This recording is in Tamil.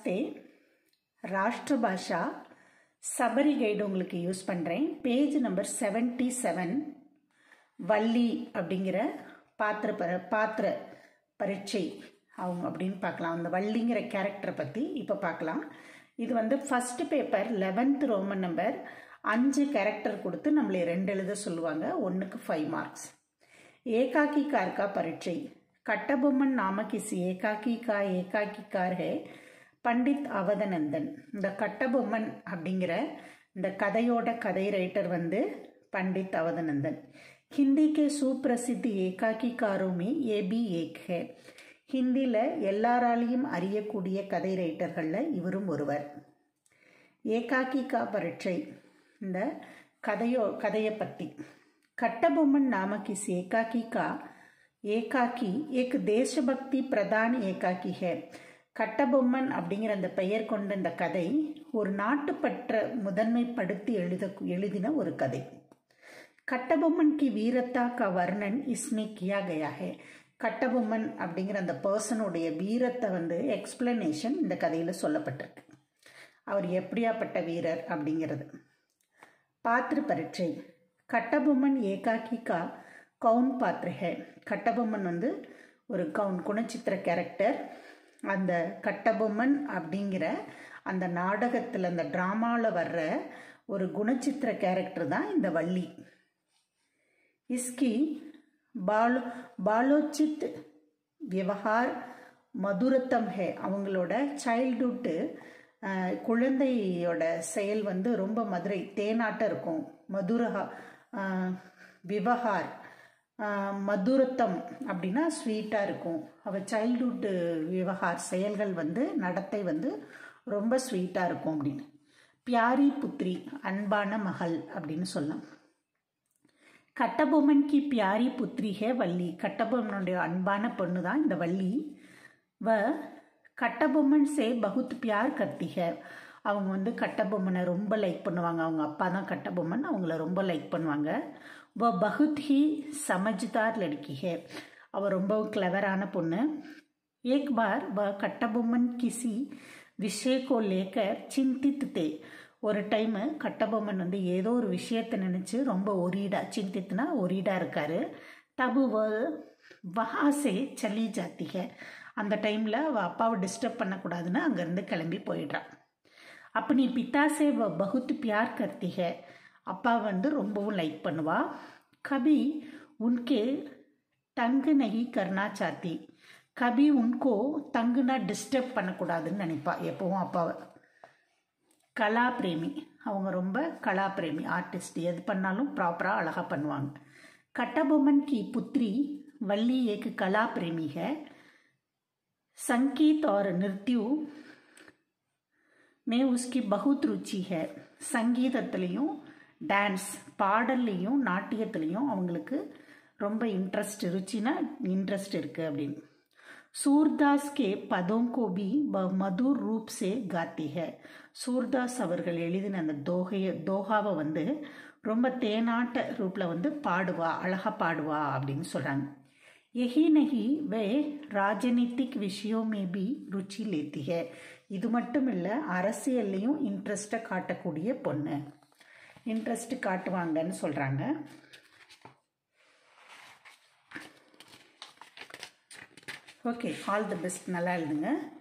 நமஸ்தே ராஷ்டிரபாஷா சபரி கைடு உங்களுக்கு யூஸ் பண்ணுறேன் page number seventy seven Valli அப்படிங்கிற பாத்திர பர பாத்திர பரீட்சை அவங்க அப்படின்னு பார்க்கலாம் அந்த வள்ளிங்கிற கேரக்டரை பற்றி இப்போ பார்க்கலாம் இது வந்து first paper eleventh Roman number அஞ்சு கேரக்டர் கொடுத்து நம்மளை ரெண்டு எழுத சொல்லுவாங்க ஒன்றுக்கு ஃபைவ் மார்க்ஸ் ஏகாக்கி கார் கா பரீட்சை கட்டபொம்மன் நாம கிசி ஏகாக்கி கா ஏகாக்கி கார் ஹே பண்டித் அவதநந்தன் இந்த கட்டபொம்மன் அப்படிங்கிற இந்த கதையோட கதை ரைட்டர் வந்து பண்டித் அவதநந்தன் ஹிந்தி கே சுப்பிரசித்தி ஏகாக்கி காரோமே ஏ பி ஏக் ஹே ஹிந்தியில் எல்லாராலையும் அறியக்கூடிய கதை ரைட்டர்களில் இவரும் ஒருவர் ஏகாக்கி கா பரீட்சை இந்த கதையோ கதையை பற்றி கட்டபொம்மன் நாம கிஸ் ஏகாக்கி கா ஏகாக்கி ஏக் தேசபக்தி பிரதான் ஏகாக்கி ஹே கட்டபொம்மன் அப்படிங்கிற அந்த பெயர் கொண்ட இந்த கதை ஒரு நாட்டுப்பற்ற முதன்மைப்படுத்தி எழுத எழுதின ஒரு கதை கட்டபொம்மன் கி வீரத்தா கா வர்ணன் இஸ்மே கியா கயா ஹே கட்டபொம்மன் அப்படிங்கிற அந்த பர்சனுடைய வீரத்தை வந்து எக்ஸ்பிளனேஷன் இந்த கதையில் சொல்லப்பட்டிருக்கு அவர் எப்படியாப்பட்ட வீரர் அப்படிங்கிறது பாத்திர பரீட்சை கட்டபொம்மன் ஏகாக்கி கா கவுன் பாத்திர ஹே கட்டபொம்மன் வந்து ஒரு கவுன் குணச்சித்திர கேரக்டர் அந்த கட்டபொம்மன் அப்படிங்கிற அந்த நாடகத்தில் அந்த ட்ராமாவில் வர்ற ஒரு குணச்சித்திர கேரக்டர் தான் இந்த வள்ளி இஸ்கி பாலோ பாலோச்சித் விவகார் மதுரத்தம் ஹே அவங்களோட சைல்டுஹுட்டு குழந்தையோட செயல் வந்து ரொம்ப மதுரை தேனாட்டம் இருக்கும் மதுரஹா விவகார் மதுரத்தம் அப்படின்னா ஸ்வீட்டாக இருக்கும் அவள் சைல்டுஹுட் விவகார் செயல்கள் வந்து நடத்தை வந்து ரொம்ப ஸ்வீட்டாக இருக்கும் அப்படின்னு பியாரி புத்ரி அன்பான மகள் அப்படின்னு சொல்லலாம் கட்டபொம்மன் கி பியாரி புத்ரி ஹே வள்ளி கட்டபொம்மனுடைய அன்பான பொண்ணு தான் இந்த வள்ளி வ கட்டபொம்மன் சே பகுத் பியார் கர்த்தி ஹே அவங்க வந்து கட்டபொம்மனை ரொம்ப லைக் பண்ணுவாங்க அவங்க அப்பா தான் கட்டபொம்மன் அவங்கள ரொம்ப லைக் பண்ணுவாங்க வ பகுத் ஹி சமஜ்தார் லடுக்கி ஹே அவள் ரொம்ப கிளவரான பொண்ணு ஏக் பார் வ கட்டபொம்மன் கிசி விஷயக்கோ லேக்கர் சிந்தித்து தே ஒரு டைமு கட்டபொம்மன் வந்து ஏதோ ஒரு விஷயத்தை நினச்சி ரொம்ப ஒரீடா சிந்தித்துனா ஒரீடா இருக்காரு தபு வ வஹாசே சலி ஜாத்திக அந்த டைமில் அவள் அப்பாவை டிஸ்டர்ப் பண்ணக்கூடாதுன்னு அங்கேருந்து கிளம்பி போயிடுறான் அப்போ நீ பித்தாசே வ பகுத் பியார் கர்த்திக அப்பா வந்து ரொம்பவும் லைக் பண்ணுவா கபி உன்கே தங்கு நகி கர்ணா சாத்தி கபி உன்கோ தங்குனா டிஸ்டர்ப் பண்ணக்கூடாதுன்னு நினைப்பா எப்பவும் அப்பாவை கலா பிரேமி அவங்க ரொம்ப கலா பிரேமி ஆர்டிஸ்ட் எது பண்ணாலும் ப்ராப்பராக அழகாக பண்ணுவாங்க கட்டபொம்மன் கி புத்ரி வள்ளி ஏக்கு கலா பிரேமி है संगीत और नृत्य में उसकी बहुत रुचि है சங்கீதத்துலேயும் டான்ஸ் பாடல்லையும் நாட்டியத்துலேயும் அவங்களுக்கு ரொம்ப இன்ட்ரெஸ்ட் ருச்சினா இன்ட்ரெஸ்ட் இருக்குது அப்படின்னு சூர்தாஸ் கே பதோம் கோ பி மதுர் ரூப் சே காத்தி ஹே சூர்தாஸ் அவர்கள் எழுதின அந்த தோகைய தோகாவை வந்து ரொம்ப தேனாட்ட ரூப்பில் வந்து பாடுவா அழகாக பாடுவா அப்படின்னு சொல்கிறாங்க यही नहीं वे ராஜநீத்திக் விஷயம் மே பி ருச்சி லேத்தி ஹே இது மட்டும் இல்லை அரசியல்லையும் இன்ட்ரெஸ்ட்டை காட்டக்கூடிய பொண்ணு இன்ட்ரெஸ்ட் காட்டுவாங்கன்னு சொல்கிறாங்க ஓகே ஆல் தி பெஸ்ட் நல்லா எழுதுங்க